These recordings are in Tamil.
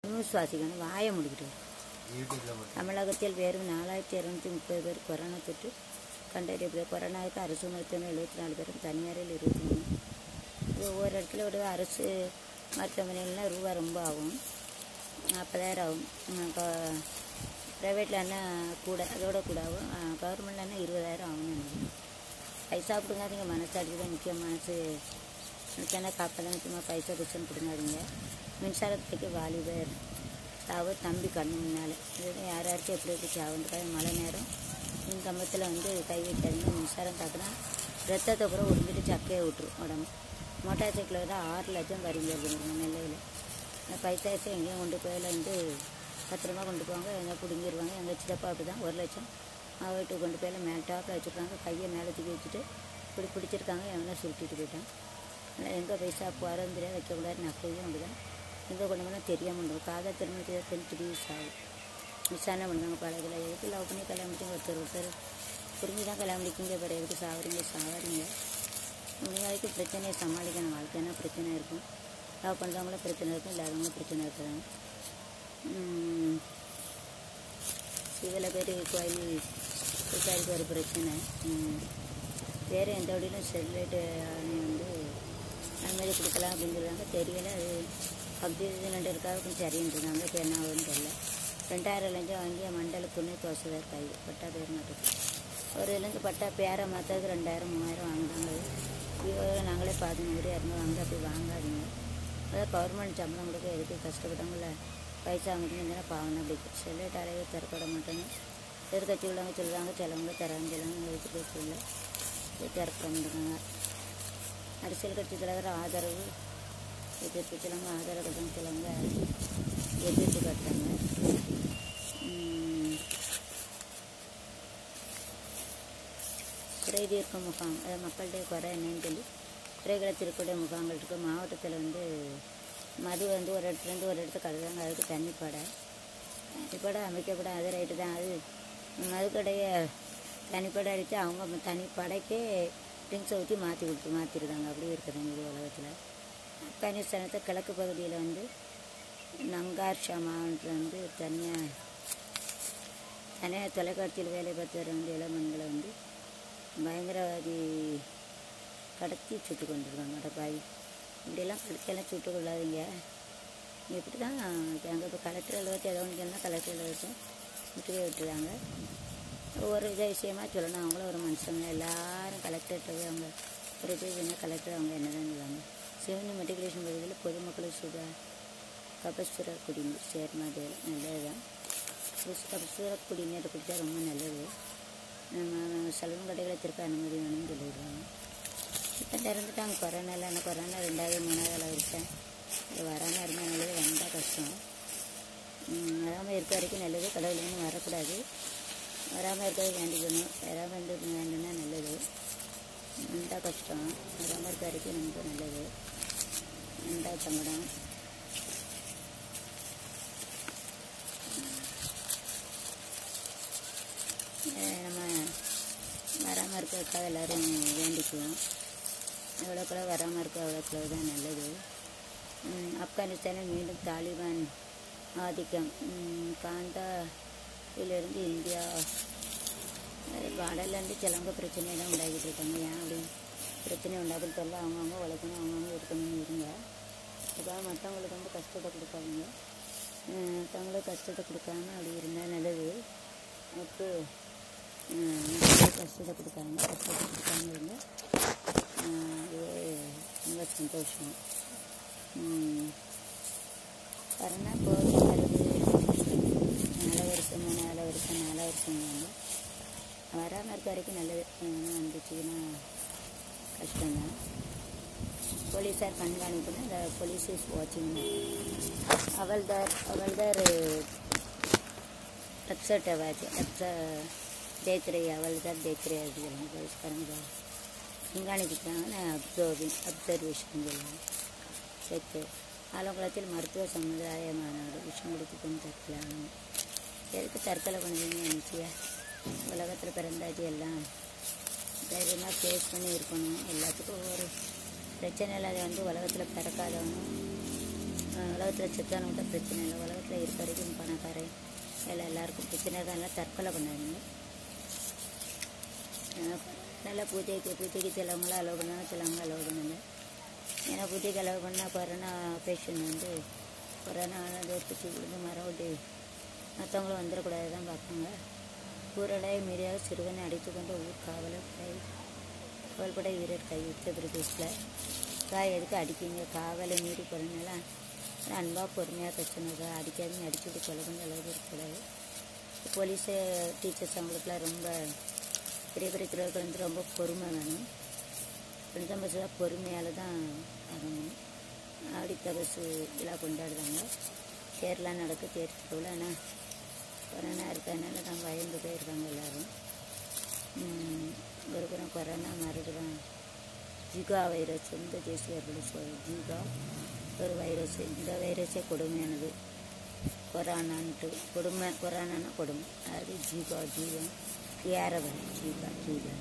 நியூஸ் வாசிக்கணும் வாயை முடிக்கிட்டு யூடியூப்ல மட்டும் தமிழகத்தில் வெறும் நாலாயிரத்தி இரநூத்தி முப்பது பேர் கொரோனா தொற்று கண்டறியப்படுது கொரோனாவுக்கு அரசு மருத்துவமனை எழுபத்தி நாலு பேரும் தனியாரில் இருபத்தி மூணு இது ஒவ்வொரு இடத்துல ஒரு அரசு மருத்துவமனைகள்லாம் ரூபா ரொம்ப ஆகும் நாற்பதாயிரம் ஆகும் ப்ரைவேட்டில் என்ன கூட அதோட கூட ஆகும் கவர்மெண்ட்டில் என்ன இருபதாயிரம் ஆகும்னு நினைக்கிறேன் பைசா கொடுங்காதீங்க மனசாட்சி தான் முக்கியம் மனசு நினச்சானா காப்பதான் சும்மா பைசா குச்சன் கொடுங்காதீங்க மின்சாரத்துக்கு வாலிபர் சாவு தம்பி கண்ணு முன்னால் இது யார் யாருக்கும் எப்படி எப்படி சாவுன்றக்காக மழை நேரம் மின் கம்பத்தில் வந்து கை வைக்காதீங்க மின்சாரம் தாக்குனா ரத்தத்தை கூட உறிஞ்சிட்டு சக்கையை விட்டுரும் உடம்பு மோட்டார் சைக்கிளில் தான் ஆறு லட்சம் வரிங்க இருக்குங்க நெல்லையில் இந்த பைசாசை எங்கேயும் கொண்டு போயில வந்து பத்திரமா கொண்டு போவாங்க எங்கே பிடுங்கிடுவாங்க எங்கள் சித்தப்பா அப்படி தான் ஒரு லட்சம் அவன் வீட்டுக்கு கொண்டு போயில மேலே டாப்பில் வச்சுருக்காங்க கையை மேலே தூக்கி வச்சுட்டு இப்படி பிடிச்சிருக்காங்க எவனா சுருட்டிட்டு போயிட்டான் ஆனால் எங்கே பைசா போகிறோம் தெரியாது வைக்கக்கூடாது நக்கையும் அப்படி தான் எங்கே கொண்டு போனால் தெரியாமல் இருக்கும் காதல் திருமணத்தை தெரிஞ்சு யூஸ் ஆகும் விசாரணை பண்ணுறாங்க பல இதில் எதுக்கு லவ் பண்ணி கல்யாணம் முடிச்சு ஒருத்தர் ஒருத்தர் புரிஞ்சு தான் கல்யாணம் முடிக்கிங்க பிறகு எதுக்கு சாவறீங்க சாவாதீங்க முடிஞ்ச வரைக்கும் பிரச்சனையை சமாளிக்கணும் வாழ்க்கைனா பிரச்சனை இருக்கும் லவ் பண்ணுறவங்களும் பிரச்சனை இருக்கும் இல்லாதவங்களும் பிரச்சனை இருக்கிறாங்க இதில் பேர் கோயில் விசாரிக்க ஒரு பிரச்சனை ம். வேறு எந்த வழியிலும் ஸ்டெர்லைட்டு ஆணையம் வந்து அனுமதி கொடுக்கலாம் அப்படின்னு சொல்லுவாங்க தெரியல அது பக்தி சிலிண்டருக்காக கொஞ்சம் சரின்னு இருந்தாங்க இப்போ என்ன ஆகுதுன்னு தெரியல ரெண்டாயிரம் லஞ்சம் வாங்கி மண்டல துணை துவசதர் கை பட்டா பேர் மாட்டுக்கு ஒரு இதுலேருந்து பட்டா பேரை மாற்றதுக்கு ரெண்டாயிரம் மூவாயிரம் வாங்குறாங்க இவங்க நாங்களே பதினூறு இரநூறு வாங்க அப்படி வாங்காதீங்க அதாவது கவர்மெண்ட் சம்பளம் கொடுக்க எதுக்கு கஷ்டப்பட்டவங்கள பைசா வாங்கிட்டு பாவம் அப்படி ஸ்டெர்லைட் அலையை திறப்பட மாட்டாங்க எதிர்கட்சி உள்ளவங்க சொல்லுவாங்க சிலவங்க தராங்க சிலவங்க எதுக்கு சொல்ல திறக்க மாட்டாங்க அரசியல் கட்சி தலைவர் ஆதரவு எதிர்ப்பு சிலவங்க ஆதரவு கட்டணும் சிலவங்க எதிர்ப்பு கட்டுறாங்க உம், குறை தீர்க்கும் முகாம் அதாவது மக்கள்கிட்ட குறை என்னன்னு சொல்லி குறைகளை திருக்கூடிய முகாம்கள் இருக்குது மாவட்டத்தில் வந்து மது வந்து ஒரு இடத்துலேருந்து ஒரு இடத்துக்கு கழுதாங்க அதுக்கு தண்ணிப்படை தனிப்படை அமைக்கப்பட அது ரைட்டு தான் அது மதுக்கடையை தனிப்படை அடித்து அவங்க தனிப்படைக்கே ட்ரிங்க்ஸை ஊற்றி மாற்றி கொடுத்து மாற்றிருக்காங்க அப்படி இருக்குதுங்க இது உலகத்தில் ஆப்கானிஸ்தானத்தை கிழக்கு பகுதியில் வந்து நங்கார்ஷா மாவட்டத்தில் வந்து தனியாக தனியார் தொலைக்காட்சியில் வேலை பார்த்து வர வந்து இளமண்களை வந்து பயங்கரவாதி கடத்தி சுட்டு கொண்டிருக்காங்க அடப்பாவி இப்படியெல்லாம் கடத்தியெல்லாம் சுட்டு கொள்ளாதீங்க இப்படி தான் அங்கே இப்போ கலெக்டர் அலுவலகத்தை ஏதோ ஒன்று சொன்னால் கலெக்டர் அலுவலகத்தை முற்றுகை விட்டுருக்காங்க ஒவ்வொரு இதை விஷயமா சொல்லணும் அவங்களும் ஒரு மனுஷங்க எல்லாரும் கலெக்டர்கிட்ட போய் அவங்க ஒரு இது என்ன கலெக்டர் அவங்க என்ன தான் சொல்லுவாங்க சிவனி மெட்ரிகுலேஷன் பகுதியில் பொதுமக்களுக்கு சுக கபசுர குடிநீர் சேர்மாதேல் நல்லது தான் கபசுர குடிநீர் குடித்தா ரொம்ப நல்லது நம்ம செலவும் கடைகளை திருப்ப அனுமதி வேணும்னு சொல்லிடுவாங்க இப்போ திறந்துட்டாங்க கொரோனாவில் ஆனால் கொரோனா ரெண்டாவது மூணாவது அளவு இருக்கேன் இது வராமல் இருந்தால் நல்லது வந்தால் கஷ்டம் வராமல் இருக்க வரைக்கும் நல்லது கடவுள்னு வரக்கூடாது வராமல் இருக்கிறது வேண்டிக்கணும் வராமல் இருந்து வேண்டும்னா நல்லது வந்தால் கஷ்டம் வராமல் இருக்க வரைக்கும் நமக்கு நல்லது வந்தால் சங்கடம் அஹ் நம்ம வராமல் இருக்கிறதுக்காக எல்லோரும் வேண்டிக்குவோம் எவ்வளோக்குள்ள வராமல் இருக்க அவ்வளோக்குள்ள தான் நல்லது உம், ஆப்கானிஸ்தானில் மீண்டும் தாலிபான் ஆதிக்கம் உம், காந்தாவிலிருந்து இந்தியா வடலேருந்து சிலவங்க பிரச்சனையெல்லாம் உண்டாக்கிட்டு இருக்காங்க ஏன் அப்படி பிரச்சனை உண்டாக்குன்னு தெரியல அவங்கவுங்க உழைக்கணும் அவங்கவுங்க இருக்கணும்னு இருங்க அதுக்காக மற்றவங்களுக்கு வந்து கஷ்டத்தை கொடுக்காதீங்க உம், மற்றவங்களுக்கு கஷ்டத்தை கொடுக்காம அப்படி இருந்தால் நல்லது நமக்கு உம், மற்றவங்களுக்கு கஷ்டத்தை கொடுக்காம கஷ்டத்தை கொடுக்காம இருங்க உம், இதுவே ரொம்ப சந்தோஷம் உம், கொரோனா போகுது வருது நாலு வருஷம் நாலு வருஷம் நாலு வருஷம் வந்து வராமல் இருக்க வரைக்கும் நல்லது ஏன்னா வந்துச்சுன்னா கஷ்டம்தான் போலீஸார் கண்காணிப்புனா இந்த போலீஸ் இஸ் வாட்சிங் அவள்தார் அவள்தார் அப்செட் ஆகாச்சு அப்ச தேய்த்திரை அவள்தார் தேய்த்திரை அப்படின்னு போலீஸ்காரங்க கண்காணிப்புக்காங்க நான் அப்சர்விங் அப்சர்வேஷன் சொல்லுவாங்க சேர்த்து ஆலங்குளத்தில் மருத்துவ சமுதாய மாநாடு விஷம் கொடுத்து கொண்டு தற்கொலை எதுக்கு தற்கொலை பண்ணுவீங்க நினச்சியா உலகத்தில் பிறந்தாச்சு எல்லாம் தைரியமாக ஃபேஸ் பண்ணி இருக்கணும் எல்லாத்துக்கும் ஒவ்வொரு பிரச்சனை இல்லாத வந்து உலகத்தில் பிறக்காதவனும் உலகத்தில் செத்தானவங்க பிரச்சனை இல்லை உலகத்தில் இருக்க வரைக்கும் பணக்காரன் இல்லை எல்லாருக்கும் பிரச்சனை இருக்காங்க தற்கொலை பண்ணாதீங்க அஹ் நல்லா பூஜைக்கு பூஜைக்கு சிலவங்களாம் அலோவ் பண்ணாங்க சிலவங்க அலோவ் பண்ணல ஏன்னா பூஜைக்கு அலோவ் பண்ணால் கொரோனா பேஷண்ட் வந்து கொரோனா தோற்பிச்சு விழுந்து மறுபடி மற்றவங்களும் வந்துடக்கூடாது தான் பார்ப்பாங்க ஊரடை மீறியாக சிறுவனை அடித்து கொண்டு ஊர் காவலர் கை காவல்படை வீரர் கை உத்தரப்பிரதேசில் காய் எதுக்கு அடிக்கீங்க காவலை மீறி போகிறனால அன்பாக பொறுமையாக பிரச்சனை அடிக்காதீங்க அடிச்சுட்டு கொலை பண்ணி அளவுக்கு இருக்கக்கூடாது போலீஸு டீச்சர்ஸ் அவங்களுக்குலாம் ரொம்ப பெரிய பெரிய திருவிழாக்கள் வந்து ரொம்ப பொறுமை வேணும் ரெண்டாம் பஸ் தான் பொறுமையால் தான் ஆகணும் ஆடித்த பஸ்ஸு விழா கொண்டாடுறாங்க தேர்லாம் நடக்கு தேர் திருவிழா ஆனால் கொரோனா இருக்கிறதுனால தான் பயந்து போயிருக்காங்க எல்லோரும் ஒரு புறம் கொரோனா மறுபுறம் ஜிகா வைரஸ் இந்த தேசியர்கள் சொல் ஜிகா ஒரு வைரஸ் இந்த வைரஸே கொடுமையானது கொரோனான்ட்டு கொடுமை கொரோனானா கொடுமை அது ஜீகா ஜீவன் கேரவன் ஜீகா ஜீகா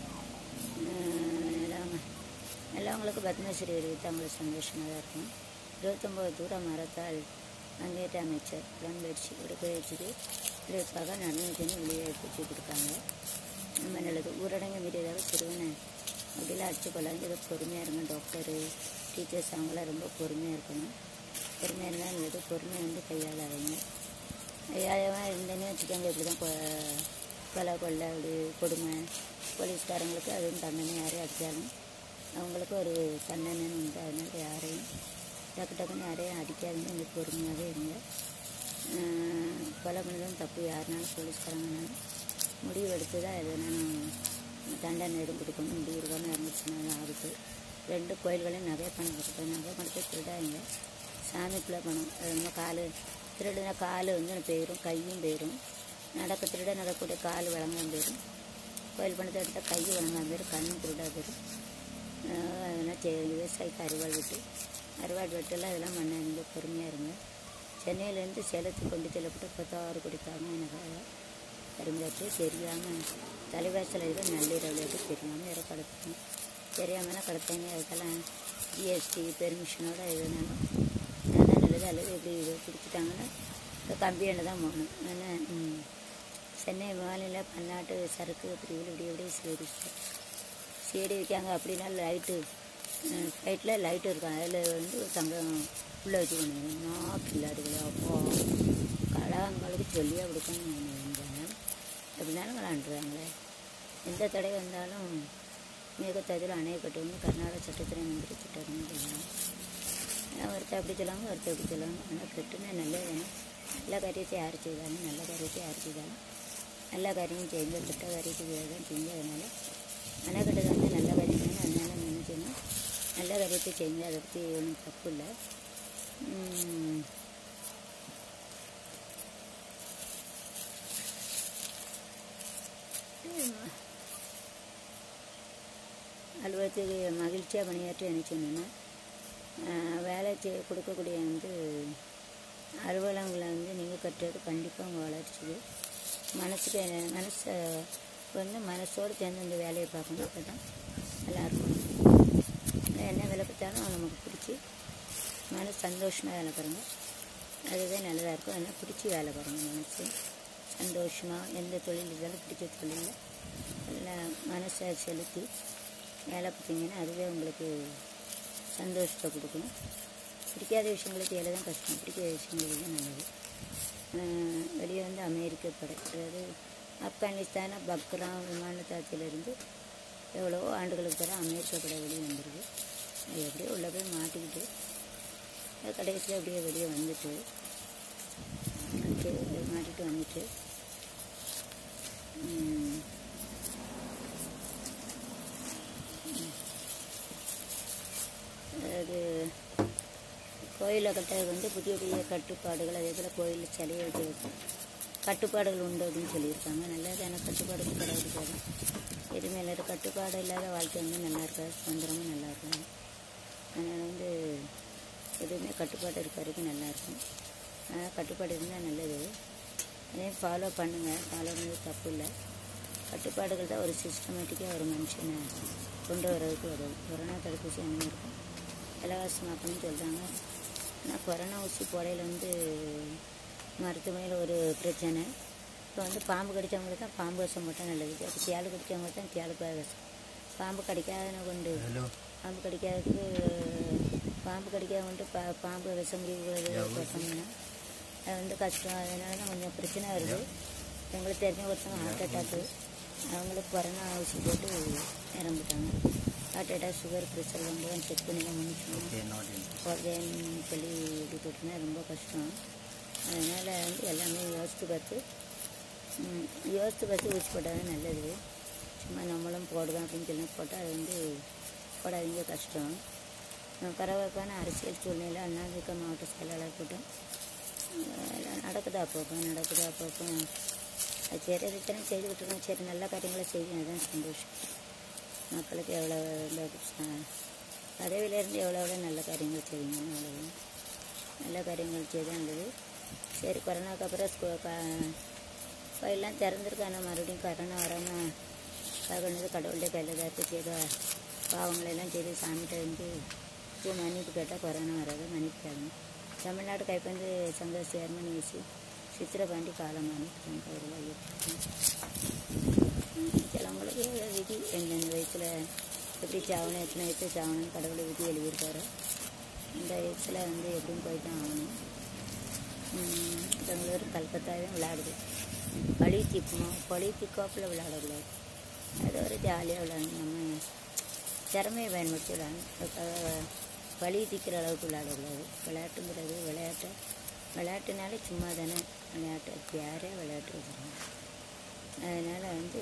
எல்லாம் எல்லாவங்களுக்கும் பத்மஸ்ரீ அறிவித்து அவங்களுக்கு சந்தோஷமாக தான் இருக்கும் இருபத்தொம்போது தூரம் மரத்தால் அங்கேட்ட அமைச்சர் உடன்பயிற்சி உடற்பயிற்சிக்கு இதற்காக நடந்துச்சுன்னு வெளியே வச்சு கொடுத்தாங்க ரொம்ப நல்லது ஊரடங்கு மீறியதாக சிறுவனை அப்படிலாம் அடிச்சு கொள்ளாங்க ஏதோ பொறுமையாக இருங்க டாக்டரு டீச்சர்ஸ் அவங்களாம் ரொம்ப பொறுமையாக இருக்கணும் பொறுமையாக இருந்தால் நல்லது பொறுமையை வந்து கையாளாதீங்க கையாளமாக இருந்தேன்னு வச்சுக்கோங்க இப்படி தான் கொ- கொலை கொள்ளை அப்படி கொடுமை போலீஸ்காரங்களுக்கு அதுவும் தண்டனை யாரையும் அடித்தாலும் அவங்களுக்கு ஒரு தண்டனைன்னு உண்டு அதனால் யாரையும் டக்கு டக்குன்னு யாரையும் அடிக்காதீங்க கொஞ்சம் பொறுமையாகவே இருங்க ஆஹ் கொலை பண்ணதும் தப்பு யாருனாலும் போலீஸ்காரங்கனாலும் முடிவு எடுத்து தான் எது வேணாலும் தண்டனை எதுவும் கொடுக்கணும் முடிவு இருக்காமல் இருந்துச்சுனாலும் ஆபத்து ரெண்டு கோயில்களையும் நிறைய பணம் கொடுத்தோம் நகை பணத்தை திருடாங்க சாமிக்குள்ளே பணம் அது வந்து கால் திருடுனா கால் வந்து போயிடும் கையும் போயிடும் நடக்க திருட நடக்கக்கூடிய கால் வழங்காம போயிடும் கோயில் பணத்தை எடுத்தால் கை வழங்காம போயிடும் கண்ணும் திருடா போயிடும் ஆஹ் அதெல்லாம் செ விவசாயிக்கு அறுவாள் வெட்டு அறுவாள் வெட்டெல்லாம் இதெல்லாம் பண்ணாதீங்க பொறுமையாக இருங்க சென்னையிலேருந்து சேலத்துக்கு கொண்டு செல்லப்பட்டு பத்தாறு கொடுத்தாங்க எனக்கு கருங்காற்று தெரியாமல் தலைவாசல் இது நள்ளிரவில் இது தெரியாமல் யாரோ கடத்தாங்க தெரியாமல் கடத்தாங்க அதுக்கெல்லாம் ஜிஎஸ்டி பெர்மிஷனோட எதுனாலும் அதெல்லாம் நல்லது அல்லது எப்படி இது பிடிச்சிட்டாங்கன்னா இப்போ கம்பியாண்டு தான் போகணும் ஆனால் ம், சென்னை மாநில பன்னாட்டு சரக்கு பிரிவில் இப்படி இப்படி சீரிச்சு சீடி வைக்காங்க அப்படின்னா லைட்டு ஃப்ளைட்டில் லைட்டு இருக்கும் அதில் வந்து ஒரு தங்கம் உள்ளே வச்சுக்கணும் நாக்கு இல்லாதுகளே அப்போ கழகங்களுக்கு சொல்லியே கொடுக்கணும் நினைக்கிறேன் எப்படினாலும் விளாண்டுருவாங்களே எந்த தடை வந்தாலும் மேகத்தாதில் அணையப்பட்டவங்க கர்நாடக சட்டத்துறை மந்திரி சட்டம் ஒருத்தர் அப்படி சொல்லுவாங்க ஒருத்தர் அப்படி சொல்லுவாங்க ஆனால் கெட்டுனா நல்லது வேணும் நல்ல காரியத்தை யார் செய்தாலும் நல்ல காரியத்தை யார் செய்தாலும் நல்ல காரியம் செய்யுங்க கெட்ட காரியத்துக்கு தான் செஞ்சு அதனால் அணைக்கட்டது வந்து நல்ல காரியம் தானே அதனால நம்ம என்ன செய்யணும் நல்ல காரியத்தை செய்யுங்க அதை பற்றி ஒன்றும் தப்பு இல்லை உம், அலுவலகத்துக்கு மகிழ்ச்சியாக பணியாற்றி என்ன சொன்னேன்னா வேலை செய்ய கொடுக்கக்கூடிய வந்து அலுவலகங்களை வந்து நீங்கள் கட்டுறது கண்டிப்பாக உங்கள் வளர்ச்சிக்கு மனசுக்கு மனசை வந்து மனசோடு சேர்ந்து இந்த வேலையை பார்க்கணும் அப்போ தான் நல்லாயிருக்கும் என்ன வேலை பார்த்தாலும் நமக்கு பிடிச்சி மனசு சந்தோஷமாக வேலை பாருங்க அதுதான் நல்லதாக இருக்கும் அதனால் பிடிச்சி வேலை பாருங்க மனசு சந்தோஷமாக எந்த தொழில் இருந்தாலும் பிடிச்ச தொழிலில் எல்லாம் மனசை செலுத்தி வேலை பார்த்தீங்கன்னா அதுவே உங்களுக்கு சந்தோஷத்தை கொடுக்கணும் பிடிக்காத விஷயங்களுக்கு வேலை தான் கஷ்டம் பிடிக்காத விஷயங்களுக்கு தான் நல்லது ஆஹ் வெளியே வந்து அமெரிக்க படை அதாவது ஆப்கானிஸ்தான் பக்ராம் விமான தாத்தியிலிருந்து எவ்வளவோ ஆண்டுகளுக்கு பிறகு அமெரிக்க படை வெளியே வந்துருக்கு அது எப்படியோ உள்ள போய் மாட்டிக்கிட்டு அது கடைசியில் அப்படியே வெளியே வந்துட்டு வந்துட்டு மாட்டிட்டு வந்துட்டு உம், அதாவது கோயிலை கட்டுறது வந்து புதிய புதிய கட்டுப்பாடுகள் அதே போல் கோயில் சிலையை வைக்க கட்டுப்பாடுகள் உண்டு அப்படின்னு சொல்லியிருக்காங்க நல்லதான கட்டுப்பாடுகள் கிடையாது போதும் எதுவுமே இல்லை கட்டுப்பாடு இல்லாத வாழ்க்கை வந்து நல்லா இருக்காது சுதந்திரமும் நல்லா இருக்கும் அதனால் வந்து எதுவுமே கட்டுப்பாடு இருக்க வரைக்கும் நல்லா இருக்கும் அதனால் கட்டுப்பாடு இருந்தால் நல்லது அதே ஃபாலோ பண்ணுங்கள் ஃபாலோ பண்ணது தப்பு இல்லை கட்டுப்பாடுகள் தான் ஒரு சிஸ்டமேட்டிக்காக ஒரு மனுஷனை கொண்டு வரதுக்கு உதவும் கொரோனா தடுப்பூசி என்ன இருக்கும் இலவசமாக்கணும்னு சொல்கிறாங்க ஆனால் கொரோனா ஊசி போடையில் வந்து மருத்துவமனையில் ஒரு பிரச்சனை இப்போ வந்து பாம்பு கடித்தவங்களுக்கு தான் பாம்பு விஷம் போட்டால் நல்லது அப்போ தேள் கடித்தவங்களுக்கு தான் தேள் விஷம் பாம்பு கடிக்காதன கொண்டு ஹலோ பாம்பு கடிக்காததுக்கு பாம்பு கடிக்காத கொண்டு பா பாம்பு விஷம் முடிவுறது போட்டோம்னா அது வந்து கஷ்டம் அதனால தான் கொஞ்சம் பிரச்சனை வருது எங்களுக்கு தெரிஞ்ச ஒருத்தவங்க ஹார்ட் அட்டாக்கு அவங்களுக்கு கொரோனா ஊசி போட்டு இறந்துட்டாங்க ஹார்ட் அட்டாக் சுகர் ப்ரெஷர் வந்து செக் பண்ணி தான் முடிச்சோம் ஓகே நாட் இன் போடுறேன்னு சொல்லி இது போட்டுனா ரொம்ப கஷ்டம் அதனால் வந்து எல்லாமே யோசித்து பார்த்து ம், யோசித்து பார்த்து ஊசி போட்டால் தான் நல்லது சும்மா நம்மளும் போடுவோம் அப்படின்னு சொல்லி போட்டால் அது வந்து போடாதீங்க கஷ்டம் நான் பரபரப்பான அரசியல் சூழ்நிலை அண்ணாதிக்க மாவட்ட செயலாளர் கூட்டம் அஹ் எல்லாம் நடக்குது அப்பப்போ நடக்குது அப்பப்போ அது சரி அதுத்தானே செய்து விட்டுருக்கோம் சரி நல்ல காரியங்களை செய்யும் அதுதான் சந்தோஷம் மக்களுக்கு எவ்வளோ இந்த ச- பதவியிலேருந்து எவ்வளோ எவ்வளோ நல்ல காரியங்கள் செய்யுங்கன்னு அவ்வளோதான் நல்ல காரியங்கள் செய்து நல்லது சரி கொரோனாக்கு அப்புறம் ஸ்கூ க கோயிலெலாம் திறந்துருக்கு ஆனால் மறுபடியும் கொரோனா வராமல் பார்க்கணுது கடவுளுடைய கையில் தான் இருக்குது செய்த பாவங்களெல்லாம் செய்து சாமிகிட்ட வந்து இப்போ மன்னிப்பு கேட்டால் கொரோனா வராது மன்னிப்பு கேட்கணும் தமிழ்நாடு கைப்பந்து சங்க சேர்மன் யூசி சித்திரபாண்டி காலமான அவர்கள் சிலவங்களுக்கு விதி எந்தெந்த வயசில் எப்படி சாவணும் எத்தனை வயசு சாவணும் கடவுளை விதி எழுதியிருக்காரு இந்த வயசில் வந்து எப்படியும் போய் தான் ஆகணும் உம், பெங்களூர் கல்கத்தாவே விளையாடுது பழி தீப்போம் பழி தீக்கோப்பில் விளையாடக்கூடாது அது ஒரு ஜாலியாக விளையாடணும் நம்ம திறமையை பயன்படுத்தி விளையாடணும் அதுக்காக பழி தீக்கிற அளவுக்கு விளையாடக்கூடாது விளையாட்டுங்கிறது விளையாட்டு விளையாட்டுனாலே சும்மா தானே விளையாட்டு அது யாரே விளையாட்டு வச்சுருக்காங்க அதனால் வந்து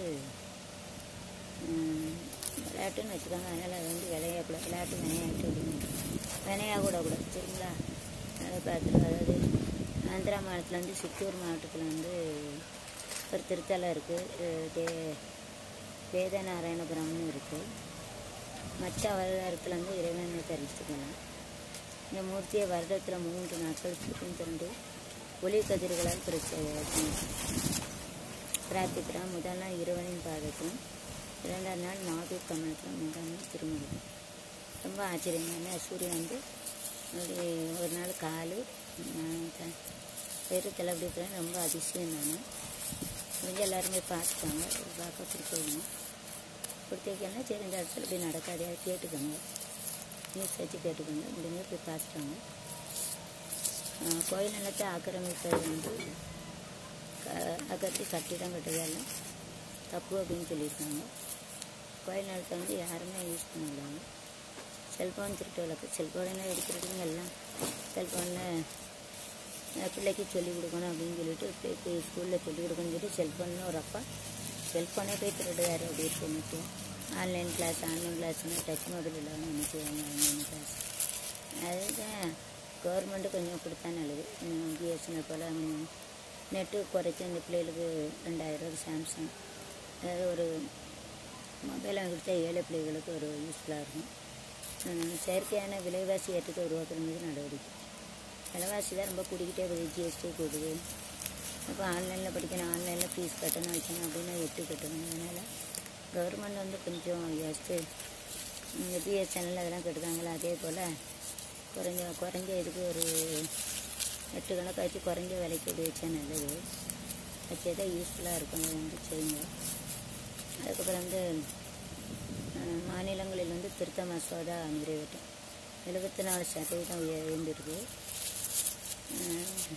உம், விளையாட்டுன்னு வச்சுக்கோங்க அதனால் அது வந்து விளையாடக்கூடாது விளையாட்டு விளையாட்டு அப்படின்னு விளையாடக்கூடாது சரிங்களா அதனால் பார்த்துட்டு அதாவது ஆந்திரா மாநிலத்தில் வந்து சித்தூர் மாவட்டத்தில் வந்து ஒரு திருத்தலம் இருக்குது தே வேதநாராயணபுரம்னு இருக்குது மற்ற அவதாரத்தில் வந்து இறைவனை தரிசித்துக்கலாம் இந்த மூர்த்தியை வருடத்தில் மூன்று நாட்கள் சுற்றும் திரண்டு ஒளி கதிர்களால் பிரச்சனை பிரார்த்திக்கிறோம் முதல் நாள் இறைவனின் பாதத்தையும் இரண்டாம் நாள் நாகூர் கமலத்திலும் மூன்றாம் நாள் திருமணம் ரொம்ப ஆச்சரியமான சூரியன் வந்து ஒரு ஒரு நாள் காலு வெறும் தலைப்பிடிக்கிறேன் ரொம்ப அதிசயம் தானே முடிஞ்ச எல்லாருமே பார்த்துட்டாங்க பார்க்க கொடுத்துருங்க கொடுத்துருக்கேன்னா சரி இந்த இடத்துல இப்படி நடக்காதே அதை கேட்டுக்கோங்க நியூஸ் வச்சு கேட்டுக்கோங்க முடிஞ்ச போய் பார்த்துட்டாங்க ஆஹ் கோயில் நிலத்தை ஆக்கிரமிப்பது வந்து க- அகற்றி கட்டிடம் கட்டுறதெல்லாம் தப்பு அப்படின்னு சொல்லியிருக்காங்க கோயில் நிலத்தை வந்து யாருமே யூஸ் பண்ணலாங்க செல்ஃபோன் திருட்டு வழக்கு செல்ஃபோனெல்லாம் எடுக்கிறதுங்க எல்லாம் செல்ஃபோனில் பிள்ளைக்கு சொல்லிக் கொடுக்கணும் அப்படின்னு சொல்லிட்டு பிள்ளைக்கு ஸ்கூலில் சொல்லிக் கொடுக்கணும்னு சொல்லிட்டு செல்ஃபோனில் ஒரு அப்பா செல்ஃபோனே போய் திருடுவார் அப்படி இருக்க ஆன்லைன் கிளாஸ் ஆன்லைன் கிளாஸ்னால் டச் மொபைல் இல்லாமல் என்ன செய்வாங்க ஆன்லைன் கிளாஸ் அதுதான் கவர்மெண்ட்டு கொஞ்சம் கொடுத்தா நல்லது பிஎஸ்என்எல் போல் நெட்டு குறைச்சி அந்த பிள்ளைகளுக்கு ரெண்டாயிரம் ஒரு சாம்சங் அதாவது ஒரு மொபைலை கொடுத்தா ஏழை பிள்ளைகளுக்கு ஒரு யூஸ்ஃபுல்லாக இருக்கும் உம், செயற்கையான விலைவாசி ஏற்றத்தை உருவாக்குற மீது நடவடிக்கை விலைவாசி தான் ரொம்ப கூடிக்கிட்டே போகுது ஜிஎஸ்டி கூடுது இப்போ ஆன்லைனில் படிக்கணும் ஆன்லைனில் ஃபீஸ் கட்டணும் வைக்கணும் அப்படின்னா எட்டு கட்டணும் அதனால் கவர்மெண்ட் வந்து கொஞ்சம் யோசிச்சு இந்த பிஎஸ்என்எல் அதெல்லாம் கட்டுக்காங்களா அதே போல் குறைஞ்ச குறைஞ்ச இதுக்கு ஒரு எட்டு கணக்காச்சு குறைஞ்ச விலைக்கு இது வச்சா நல்லது வச்சே தான் யூஸ்ஃபுல்லாக இருக்கும் அதை வந்து செய்யுங்க அதுக்கப்புறம் வந்து அஹ், மாநிலங்களில் வந்து திருத்த மசோதா நிறைவேற்றும் எழுபத்தி நாலு சதவீதம் உய- உயர்ந்திருக்கு அஹ்,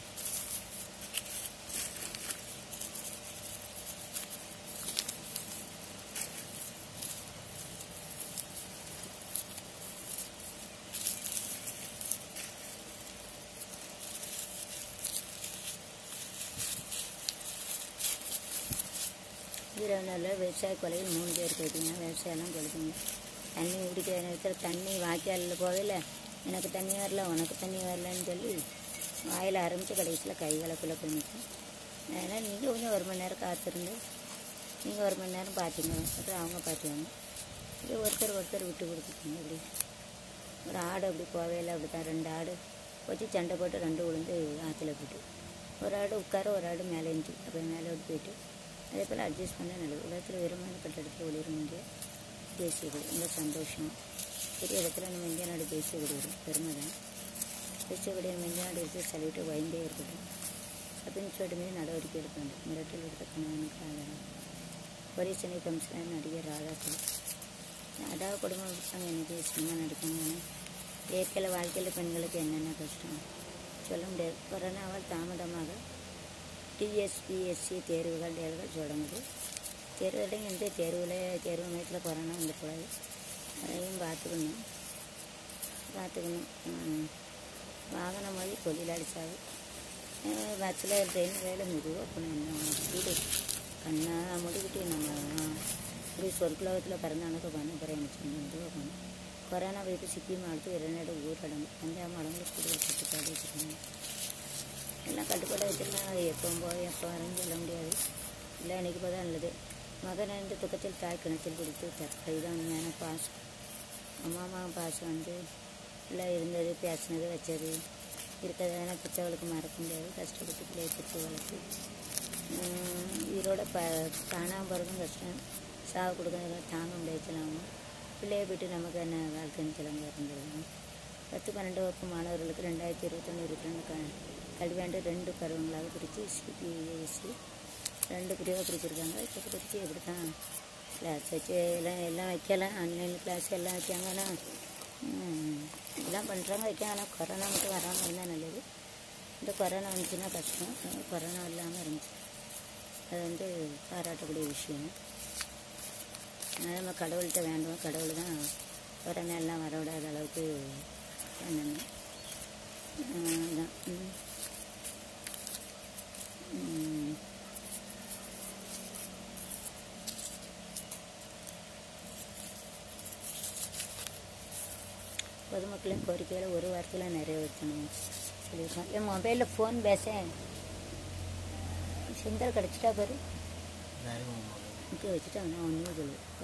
ஈரோடில் விவசாய கொலையில் மூணு பேர் போயிட்டீங்க விவசாயம்லாம் கொடுத்தீங்க தண்ணி குடிக்கிற நேரத்தில் தண்ணி வாய்க்காலில் போகல எனக்கு தண்ணி வரல உனக்கு தண்ணி வரலன்னு சொல்லி வாயில் ஆரம்பித்து கடைசியில் கை கலப்பில் பண்ணிட்டேன் அதனால் நீங்கள் கொஞ்சம் ஒரு மணி நேரம் காத்திருந்து நீங்கள் ஒரு மணி நேரம் பார்த்தீங்க அப்புறம் அவங்க பார்த்தாங்க இது ஒருத்தர் ஒருத்தர் விட்டு கொடுத்துட்டீங்க அப்படி ஒரு ஆடு அப்படி போவே இல்லை அப்படி தான் ரெண்டு ஆடு வச்சு சண்டை போட்டு ரெண்டு விழுந்து ஆற்றுல போயிட்டு ஒரு ஆடு உட்கார ஒரு ஆடு மேலே இருந்துச்சு அப்போ மேலே விட்டு போயிட்டு அதே போல் அட்ஜஸ்ட் பண்ண நல்லது உலகத்தில் வெறுமையான இடத்துல ஒளிரும் இந்தியா தேசியது ரொம்ப சந்தோஷம் பெரிய இடத்துல நம்ம இந்தியா நாடு தேசிய கொடி வரும் பெருமை தான் രക്ഷപ്പെടുകയും മെഞ്ചാണ്ട് എടുത്ത് സ്ഥലത്ത് വൈകിട്ടേ ഏർപ്പെടും സബിൻചോട്ട് மீது நடவடிக்கை எடுக்க வேண்டும் மிரட்டல் எடுத்த கணவனுக்கு ஆதரவு போலீசனை கமிஷனர் நடிகர் ராதாகிருஷ்ணன் அதாவது குடும்பம் விட்டாங்க எனக்கு சினிமா நடிக்கணும்னு இயற்கையில் வாழ்க்கையில் பெண்களுக்கு என்னென்ன கஷ்டம் சொல்ல முடியாது கொரோனாவால் தாமதமாக டிஎஸ்பிஎஸ்சி தேர்வுகள் தேர்வுகள் தொடங்குது தேர்வுகளையும் இந்த தேர்வில் தேர்வு மையத்தில் கொரோனா வந்துக்கூடாது அதையும் பார்த்துக்கணும் பார்த்துக்கணும் ம். வாகனம் வழி தொழிலாளி சாவு பஸ்ஸில் ட்ரெயின் வேலை மெதுவாக போகணும் என்ன வீடு கண்ணா முடிக்கிட்டு நம்ம இப்படி சொர்க்குலகத்தில் பிறந்தானுக்கு பண்ண போகிறேன் மெதுவாக போகணும் கொரோனா வைப்பு சிக்கிம் அடுத்து இரண்டு ஊரடங்கு அஞ்சாம் மடங்கு கூடிய கட்டுப்பாடு வச்சுருக்காங்க எல்லாம் கட்டுப்பாடு வச்சுருந்தா எப்போ போய் எப்போ வரேன்னு சொல்ல முடியாது இல்லை எனக்கு இப்போ தான் நல்லது மகன் இந்த துக்கத்தில் தாய் கிணத்தில் பிடித்து தற்கொலை தான் உண்மையான பாசம் அம்மா அம்மா பாசம் வந்து எல்லாம் இருந்தது பேசினது வச்சது இருக்கிறதான பிச்சவளுக்கு மறக்க முடியாது கஷ்டப்பட்டு பிள்ளையை பெற்று வளர்த்து உம், உயிரோட ப காணாமல் போகிறதும் கஷ்டம் சாவு கொடுக்கறதுல தாங்க முடியாது சொல்லாமல் பிள்ளையை விட்டு நமக்கு என்ன வாழ்க்கைன்னு சொல்லுங்க இருந்தது பத்து பன்னெண்டு வகுப்பு மாணவர்களுக்கு ரெண்டாயிரத்தி இருபத்தொன்று இருபத்தி ரெண்டு க கல்வியாண்டு ரெண்டு பருவங்களாக பிரித்து சிபிஎஸ்சி ரெண்டு பிரிவாக பிரிச்சிருக்காங்க இப்போ பிரித்து எப்படி தான் கிளாஸ் வச்சு எல்லாம் எல்லாம் வைக்கலாம் ஆன்லைன் கிளாஸ் எல்லாம் வைக்காங்கன்னா ம், எல்லாம் பண்ணுறாங்க வைக்க ஆனால் கொரோனா மட்டும் வராமல் இருந்தால் நல்லது இந்த கொரோனா வந்துச்சுன்னா கஷ்டம் அதனால கொரோனா இல்லாமல் இருந்துச்சு அது வந்து பாராட்டக்கூடிய விஷயம் அதனால் நம்ம கடவுள்கிட்ட வேண்டும் கடவுள் தான் கொரோனா எல்லாம் வரவிடாத அளவுக்கு பண்ணணும் ஆஹ் அதான் ம். ம். பொதுமக்களின் கோரிக்கைகளை ஒரு வாரத்தில் நிறைவேற்றணும் சொல்லியிருக்கோம் என் மொபைலில் ஃபோன் பேசேன் செந்தல் கிடச்சிட்டா பாரு இங்கே வச்சுட்டு அவன் ஒன்றும் சொல்லு